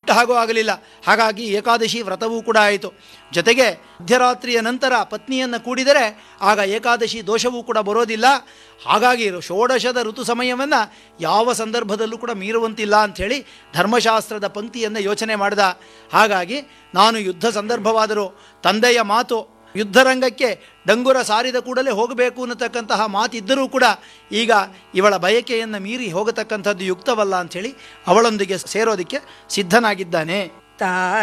ಹಾಗೂ ಆಗಲಿಲ್ಲ ಹಾಗಾಗಿ ಏಕಾದಶಿ ವ್ರತವೂ ಕೂಡ ಆಯಿತು ಜೊತೆಗೆ ಮಧ್ಯರಾತ್ರಿಯ ನಂತರ ಪತ್ನಿಯನ್ನು ಕೂಡಿದರೆ ಆಗ ಏಕಾದಶಿ ದೋಷವೂ ಕೂಡ ಬರೋದಿಲ್ಲ ಹಾಗಾಗಿ ಷೋಡಶದ ಋತು ಸಮಯವನ್ನು ಯಾವ ಸಂದರ್ಭದಲ್ಲೂ ಕೂಡ ಮೀರುವಂತಿಲ್ಲ ಅಂಥೇಳಿ ಧರ್ಮಶಾಸ್ತ್ರದ ಪಂಕ್ತಿಯನ್ನು ಯೋಚನೆ ಮಾಡಿದ ಹಾಗಾಗಿ ನಾನು ಯುದ್ಧ ಸಂದರ್ಭವಾದರೂ ತಂದೆಯ ಮಾತು ಯುದ್ಧರಂಗಕ್ಕೆ ಡಂಗುರ ಸಾರಿದ ಕೂಡಲೇ ಹೋಗಬೇಕು ಅನ್ನತಕ್ಕಂತಹ ಮಾತಿದ್ದರೂ ಕೂಡ ಈಗ ಇವಳ ಬಯಕೆಯನ್ನು ಮೀರಿ ಹೋಗತಕ್ಕಂಥದ್ದು ಯುಕ್ತವಲ್ಲ ಅಂಥೇಳಿ ಅವಳೊಂದಿಗೆ ಸೇರೋದಕ್ಕೆ ಸಿದ್ಧನಾಗಿದ್ದಾನೆ ತಾ